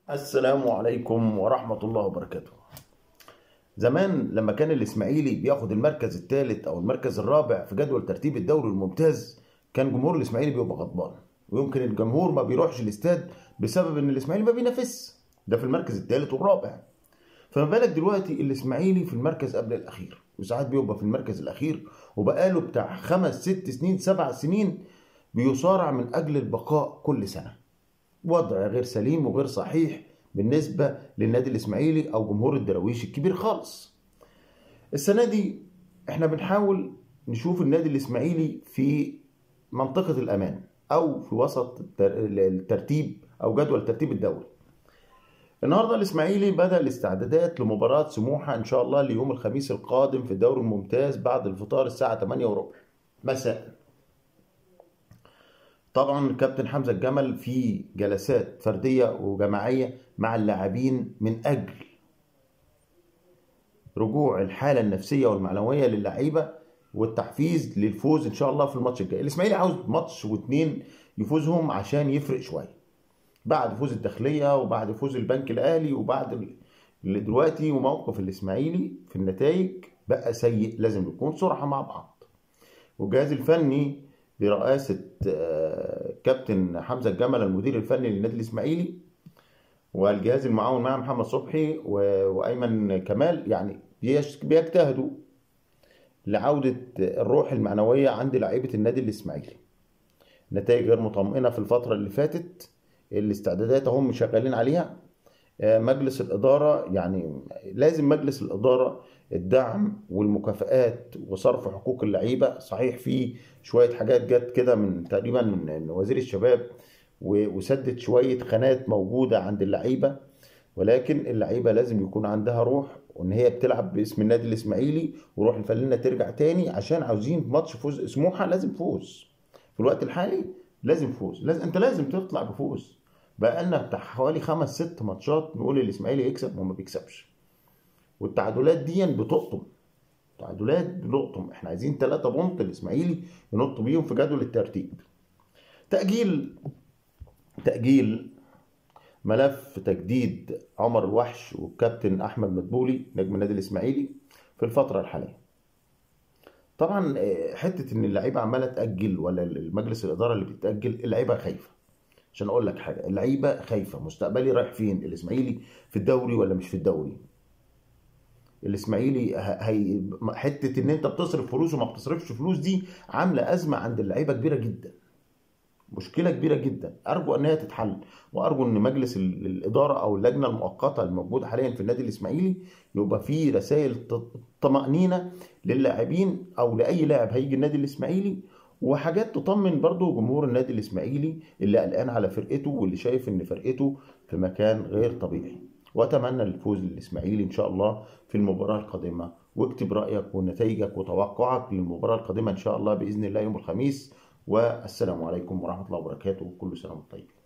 السلام عليكم ورحمة الله وبركاته زمان لما كان الإسماعيلي بياخد المركز الثالث أو المركز الرابع في جدول ترتيب الدوري الممتاز كان جمهور الإسماعيلي بيبقى غضبان ويمكن الجمهور ما بيروحش الاستاد بسبب إن الإسماعيلي ما بينافسش ده في المركز الثالث والرابع فما بالك دلوقتي الإسماعيلي في المركز قبل الأخير وساعات بيبقى في المركز الأخير وبقاله بتاع خمس ست سنين سبع سنين بيصارع من أجل البقاء كل سنة وضع غير سليم وغير صحيح بالنسبة للنادي الإسماعيلي أو جمهور الدراويش الكبير خالص السنة دي احنا بنحاول نشوف النادي الإسماعيلي في منطقة الأمان أو في وسط الترتيب أو جدول ترتيب الدوري النهارده الإسماعيلي بدأ الاستعدادات لمباراة سموحة إن شاء الله ليوم الخميس القادم في الدوري الممتاز بعد الفطار الساعة 8 وربع مساء طبعا كابتن حمزه الجمل في جلسات فرديه وجماعيه مع اللاعبين من اجل رجوع الحاله النفسيه والمعنويه للعيبه والتحفيز للفوز ان شاء الله في الماتش الجاي الاسماعيلي عاوز ماتش واثنين يفوزهم عشان يفرق شويه بعد فوز الداخليه وبعد فوز البنك الاهلي وبعد دلوقتي وموقف الاسماعيلي في النتائج بقى سيء لازم نكون صراحه مع بعض والجهاز الفني برئاسة كابتن حمزة الجمل المدير الفني للنادي الإسماعيلي والجهاز المعاون مع محمد صبحي وأيمن كمال يعني بيجتهدوا لعودة الروح المعنوية عند لعيبة النادي الإسماعيلي نتائج غير مطمئنة في الفترة اللي فاتت الاستعدادات هم شغالين عليها مجلس الإدارة يعني لازم مجلس الإدارة الدعم والمكافآت وصرف حقوق اللعيبة صحيح في شوية حاجات جت كده من تقريبا من وزير الشباب وسدت شوية خانات موجودة عند اللعيبة ولكن اللعيبة لازم يكون عندها روح وان هي بتلعب باسم النادي الاسماعيلي وروح الفلينة ترجع تاني عشان عاوزين ماتش فوز سموحة لازم فوز في الوقت الحالي لازم فوز لازم انت لازم تطلع بفوز بقى لنا بتاع حوالي خمس ست ماتشات نقول الاسماعيلي يكسب وما بيكسبش والتعادلات دي بتقطم تعادلات بنقطم احنا عايزين ثلاثة بونت الاسماعيلي ينط بيهم في جدول الترتيب تأجيل تأجيل ملف تجديد عمر الوحش والكابتن احمد مدبولي نجم النادي الاسماعيلي في الفترة الحالية طبعا حتة ان اللعيبة عمالة تأجل ولا المجلس الإدارة اللي بتأجل اللعيبة خايفة عشان اقول لك حاجة اللعيبة خايفة مستقبلي رايح فين الاسماعيلي في الدوري ولا مش في الدوري الاسماعيلي هي حته ان انت بتصرف فلوس وما بتصرفش فلوس دي عامله ازمه عند اللعيبه كبيره جدا مشكله كبيره جدا ارجو ان هي تتحل وارجو ان مجلس الاداره او اللجنه المؤقته الموجوده حاليا في النادي الاسماعيلي يبقى في رسائل طمانينه للاعبين او لاي لاعب هيجي النادي الاسماعيلي وحاجات تطمن برضو جمهور النادي الاسماعيلي اللي قلقان على فرقته واللي شايف ان فرقته في مكان غير طبيعي واتمنى الفوز للاسماعيلي ان شاء الله في المباراه القادمه واكتب رايك ونتائجك وتوقعك للمباراه القادمه ان شاء الله باذن الله يوم الخميس والسلام عليكم ورحمه الله وبركاته كل سنه وانتم طيبين